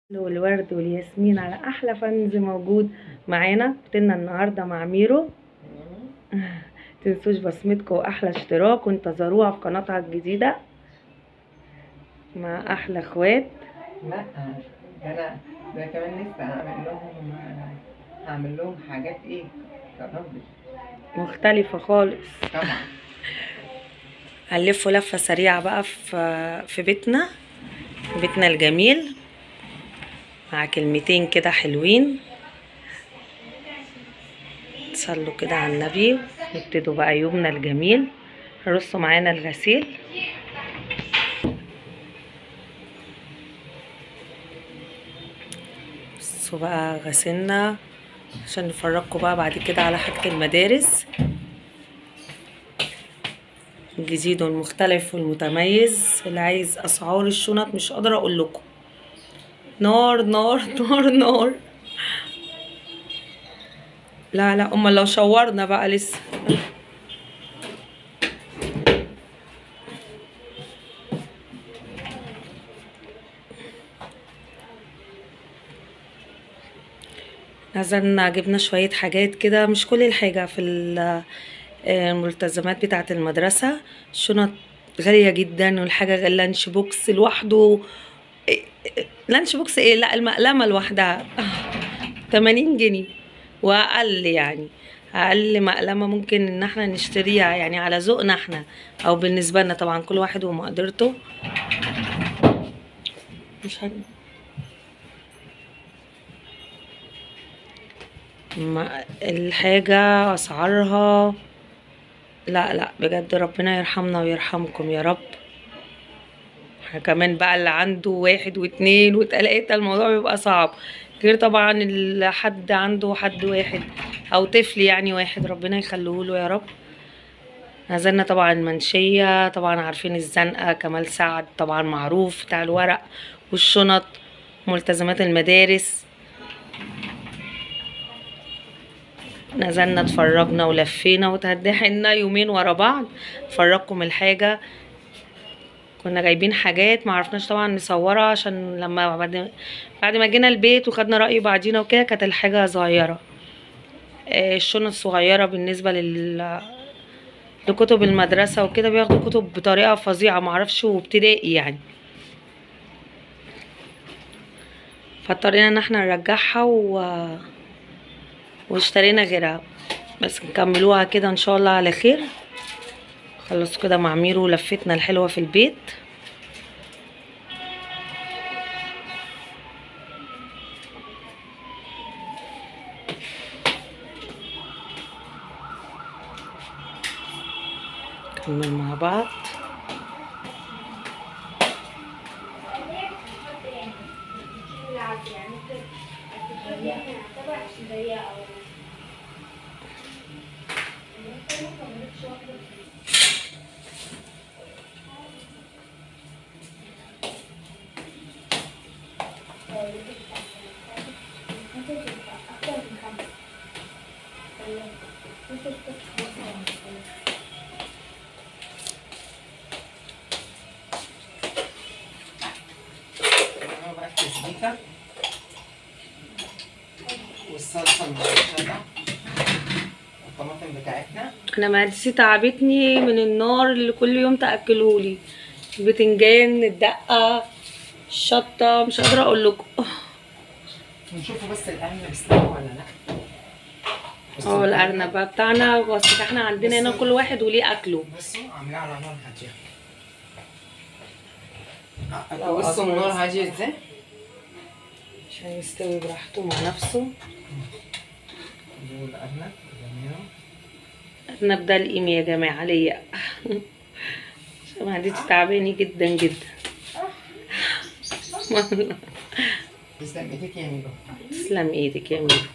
والورد والياسمين على احلى فنز موجود معانا قلنا النهارده مع ميرو تنسوش بصمتكم واحلى اشتراك وانتظروها في قناتها الجديده مع احلى اخوات لا ده انا ده كمان لسه هعمل لهم هعمل لهم حاجات ايه كرامبل مختلفه خالص طبعا هنلفه لفه سريعه بقى في في بيتنا في بيتنا الجميل مع كلمتين كده حلوين تصلوا كده على النبي نبتدوا بقى يومنا الجميل رصوا معانا الغسيل بصوا بقى غسلنا عشان نفرجكم بقى بعد كده على حاجة المدارس الجديد والمختلف والمتميز اللي عايز اسعار الشنط مش قادرة اقول لكم نار نار نار نار لا لا امال لو شورنا بقى لسه نزلنا جبنا شوية حاجات كده مش كل الحاجة في ال- الملتزمات بتاعة المدرسة الشنط غالية جدا والحاجة اللانش بوكس لوحده إيه- إيه- لانش بوكس ايه لا المقلمة لوحدها 80 جنيه واقل يعني اقل مقلمة ممكن ان احنا نشتريها يعني على ذوقنا احنا او بالنسبة لنا طبعا كل واحد ومقدرته مش هن... ما الحاجة أسعارها لا لا بجد ربنا يرحمنا ويرحمكم يا رب إحنا كمان بقى اللي عنده واحد واتنين وتلاتة الموضوع بيبقى صعب غير طبعا اللي حد عنده حد واحد أو طفل يعني واحد ربنا يخليهوله يا رب نزلنا طبعا منشية طبعا عارفين الزنقة كمال سعد طبعا معروف بتاع الورق والشنط ملتزمات المدارس نزلنا اتفرجنا ولفينا وتهدحنا يومين ورا بعض فرجكم الحاجة كنا جايبين حاجات معرفناش طبعا نصورها عشان لما بعد بعد ما جينا البيت وخدنا رأي بعضينا وكده كانت الحاجة صغيرة آه، الشنط صغيرة بالنسبة لل لكتب المدرسة وكده بياخدوا كتب بطريقة فظيعة معرفش وابتدائي يعني فاضطرينا ان احنا نرجعها و... واشترينا غيرها بس نكملوها كده ان شاء الله على خير خلصوا كده مع ميرو ولفتنا الحلوة في البيت نكمل مع بعض انا بقى التسبيكه والصلصه المرشده والطماطم بتاعتنا انا معدتي تعبتني من النار اللي كل يوم تاكلهولي البتنجان الدقه الشطه مش قادره اقول لكم نشوفوا بس القرن بيستوي ولا لا بصوا اه الارنب بقى بتاعنا بس احنا عندنا هنا كل واحد وليه اكله بصوا عاملاه على نار هاديه لو بصوا أكبر النار بس. هاديه ازاي عشان يستوي براحته مع نفسه دول الارنب جميل الارنب ده القيم يا جماعه ليا عشان معدتي تعباني جدا جدا تسلم ايديك يا ميرو تسلم ايدك يا ميرو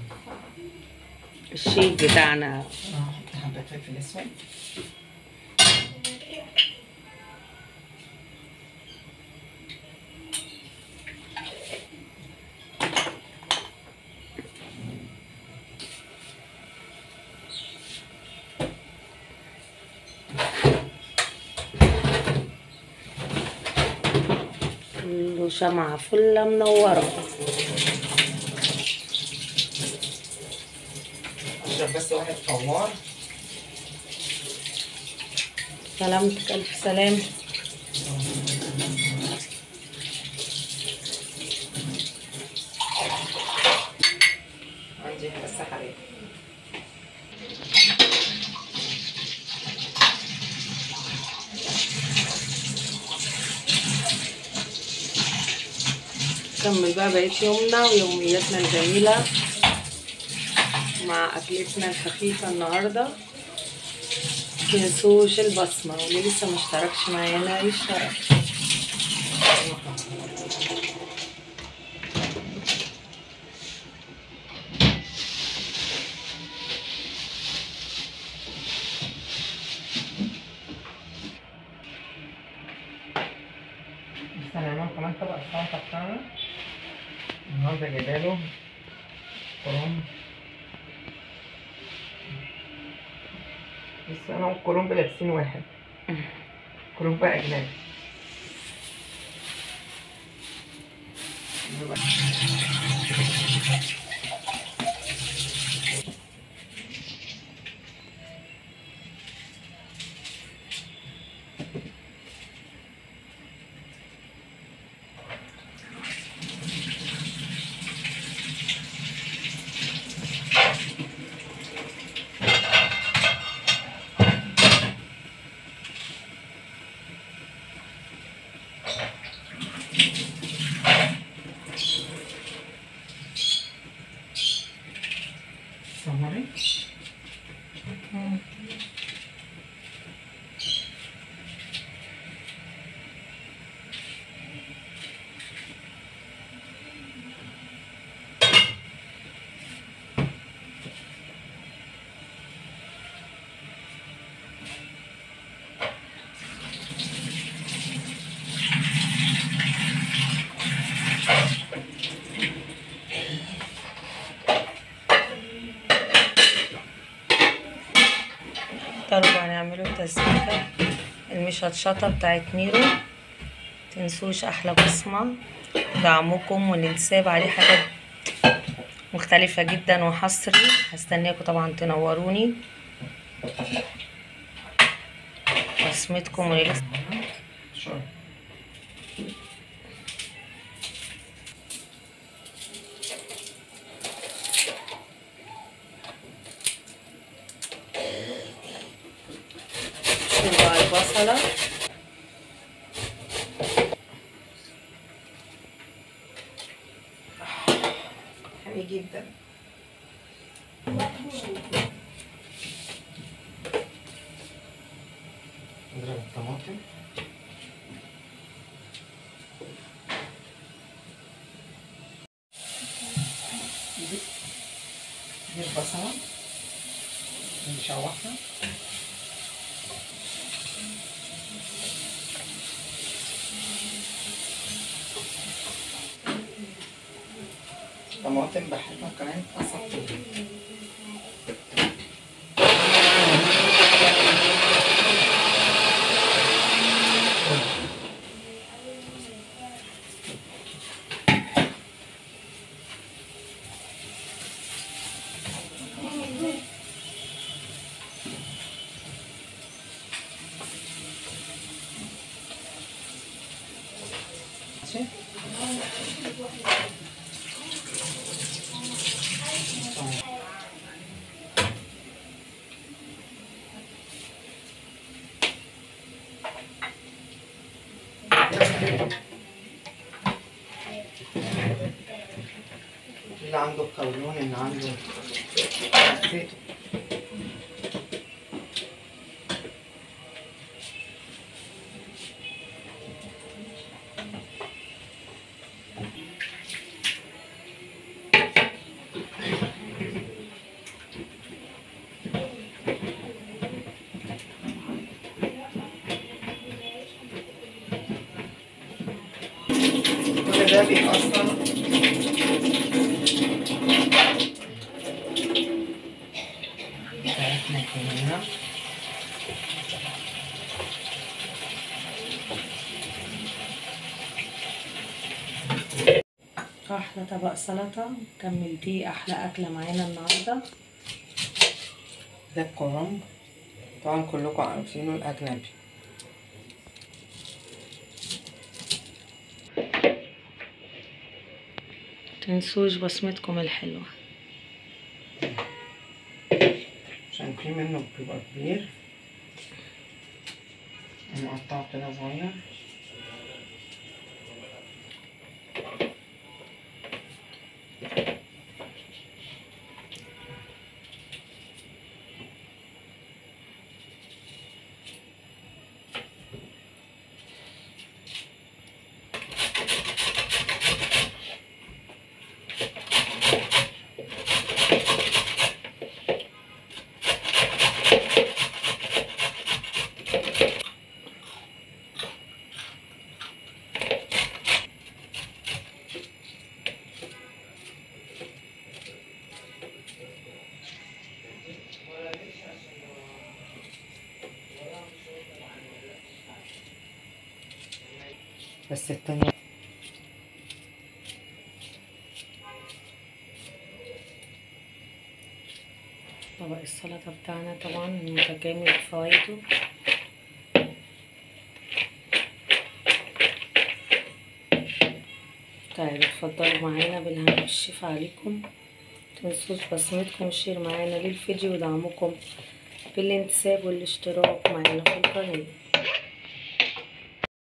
الشيف بتاعنا احط حبه فلفل اسود كله له شمعة فلة منورة اشرب بس واحد فوار سلامتك ألف سلام عندي بس حريق نكمل بقى بقية يومنا ويومياتنا الجميلة مع أكلتنا الخفيفة النهاردة متنسوش البصمة واللي لسه مشتركش معانا يشترك بس انا هنعمل كمان طبق السلطه بتاعنا النهارده جايباله كرنب بس انا والكرنب لابسين واحد كرنب اجنبي سمري تعالوا بقى نعملوا التسبيكة المشطشطة بتاعت ميرو متنسوش أحلى بصمة دعمكم والانتساب عليه حاجات مختلفة جدا وحصري هستناكم طبعا تنوروني بصمتكم واللي لسه شوية شوفوا بقى البصلة حلو جدا نضرب الطماطم دي دي البصلة نشوحها طماطم بحبها كمان أسطر ماشي اللي عنده قولون اللي عنده زيت كل ده بيأثر بتاعتنا هنا احلى طبق سلطه نكمل بيه احلى اكله معانا النهارده ده الكرنب طبعا كلكم عارفينه الأجنبي تنسوش بصمتكم الحلوه عشان في منه بيبقى كبير نقطعه كده صغير بس التانية طبق السلطه بتاعنا طبعا متكامل فوائده طيب اتفضلوا معانا بالهنا والشفا عليكم متنسوش بصمتكم وشير معانا للفيديو ودعمكم بالانتساب والاشتراك معانا في القناه